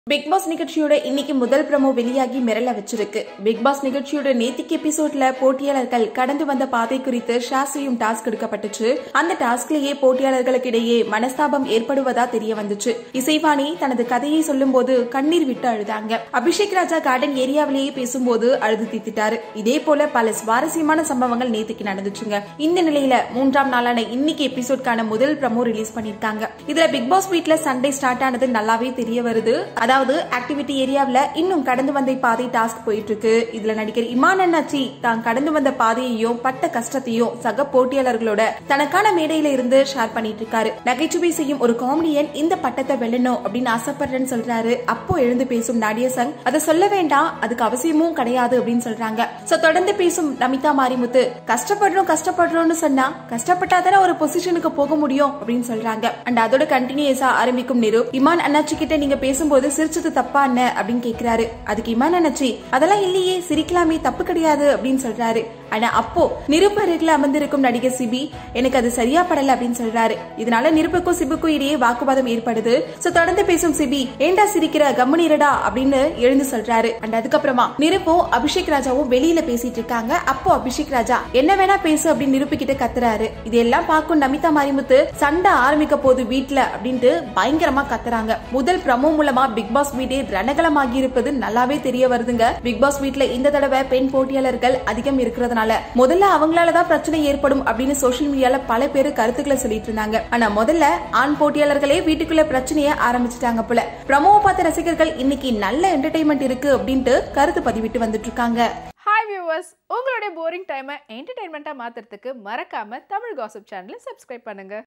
big pass நிகழ்ச்சியோட இன்னைக்கு முதல் ப்ரமோ வெளியாகி மிரள வச்சிருக்கு பிக் பாஸ் நிகழ்ச்சியோட நேத்திக்கு எபிசோட்ல போட்டியாளர்கள் கடந்து வந்த பாதை குறித்து ஷேர் செய்யும் டாஸ்க் எடுக்கப்பட்டுச்சு அந்த டாஸ்க்லயே போட்டியாளர்களுக்கு இடையே மனஸ்தாபம் ஏற்படுவதா தெரிய வந்துச்சு இசைவாணி தனது கதையை சொல்லும்போது கண்ணீர் விட்டு அழுதாங்க அபிஷேக் ராஜா கார்டன் ஏரியாவிலேயே பேசும்போது அழுது தீத்திட்டாரு இதே போல பல சுவாரஸ்யமான சம்பவங்கள் நேத்திக்கு நடந்துச்சுங்க இந்த நிலையில மூன்றாம் நாளான இன்னைக்கு எபிசோட்கான முதல் ப்ரமோ ரிலீஸ் பண்ணிருக்காங்க இதுல பிக் பாஸ் வீட்ல சண்டே ஸ்டார்ட் ஆனது நல்லாவே தெரிய வருது அதாவது ஆக்டிவிட்டி ஏரியாவுல இன்னும் கடந்து வந்த பாதை டாஸ்க் போயிட்டு இருக்கு இதுல நடிகர் இமான் அண்ணாச்சி தான் கடந்து வந்த பாதையையும் பட்ட கஷ்டத்தையும் சக போட்டியாளர்களோட தனக்கான மேடையில இருந்து ஷேர் பண்ணிட்டு இருக்காரு நகைச்சுவை செய்யும் ஒரு காமெடியன் இந்த பட்டத்தை வெல்லணும் அப்படின்னு ஆசைப்படுறேன்னு சொல்றாரு அப்போ எழுந்து பேசும் நாடிய சங் அதை சொல்ல வேண்டாம் அதுக்கு அவசியமும் கிடையாது அப்படின்னு சொல்றாங்க சோ தொடர்ந்து பேசும் நமிதா மாரிமுத்து கஷ்டப்படுறோம் கஷ்டப்படுறோம்னு சொன்னா கஷ்டப்பட்டாதானே ஒரு பொசிஷனுக்கு போக முடியும் அப்படின்னு சொல்றாங்க அண்ட் அதோட கண்டினியூஸா ஆரம்பிக்கும் நிரு இமான் அண்ணாச்சி கிட்ட நீங்க பேசும்போது சிரிச்சது தப்பா என்ன அப்படின்னு கேக்குறாரு அதுக்கு இமான் அண்ணாச்சி அதெல்லாம் இல்லையே சிரிக்கலாமே தப்பு கிடையாது அப்படின்னு சொல்றாரு ஆனா அப்போ நிருப்பருகில் அமர்ந்திருக்கும் நடிகர் சிபி எனக்கு அது சரியா படல அப்படின்னு சொல்றாரு இதனால நிருப்புக்கும் சிபுக்கும் இடையே வாக்குவாதம் ஏற்படுது சோ தொடர்ந்து பேசும் சிபி ஏண்டா சிரிக்கிற கம்முனிரடா அப்படின்னு எழுந்து சொல்றாரு அண்ட் அதுக்கப்புறமா நிருப்பும் அபிஷேக் ராஜாவும் வெளியில பேசிட்டு இருக்காங்க அப்போ அபிஷேக் ராஜா என்ன வேணா பேசு அப்படின்னு நிருப்பு கிட்ட கத்துறாரு இதெல்லாம் பார்க்கும் நமிதா மாரிமுத்து சண்டை ஆரம்பிக்க போது வீட்ல அப்படின்ட்டு பயங்கரமா கத்துறாங்க முதல் ப்ரமோ மூலமா பிக் பாஸ் வீடே ரணகலமாகி இருப்பது நல்லாவே தெரிய வருதுங்க பிக் பாஸ் வீட்ல இந்த தடவை பெண் போட்டியாளர்கள் அதிகம் இருக்கிறதுனால முதல்ல அவங்களாலதான் பிரச்சனை ஏற்படும் அப்படின்னு சோசியல் மீடியால பல பேர் கருத்துக்களை சொல்லிட்டு இருந்தாங்க ஆனா முதல்ல ஆண் போட்டியாளர்களே வீட்டுக்குள்ள பிரச்சனைய ஆரம்பிச்சிட்டாங்க போல ப்ரமோவை பார்த்த ரசிகர்கள் இன்னைக்கு நல்ல என்டர்டைன்மெண்ட் இருக்கு அப்படின்ட்டு கருத்து பதிவிட்டு வந்துட்டு இருக்காங்க ஹாய் வியூவர்ஸ் உங்களுடைய போரிங் டைமை என்டர்டைன்மெண்ட்டாக மாற்றுறதுக்கு மறக்காமல் தமிழ் காசிப் சேனலை சப்ஸ்கிரைப் பண்ணுங்கள்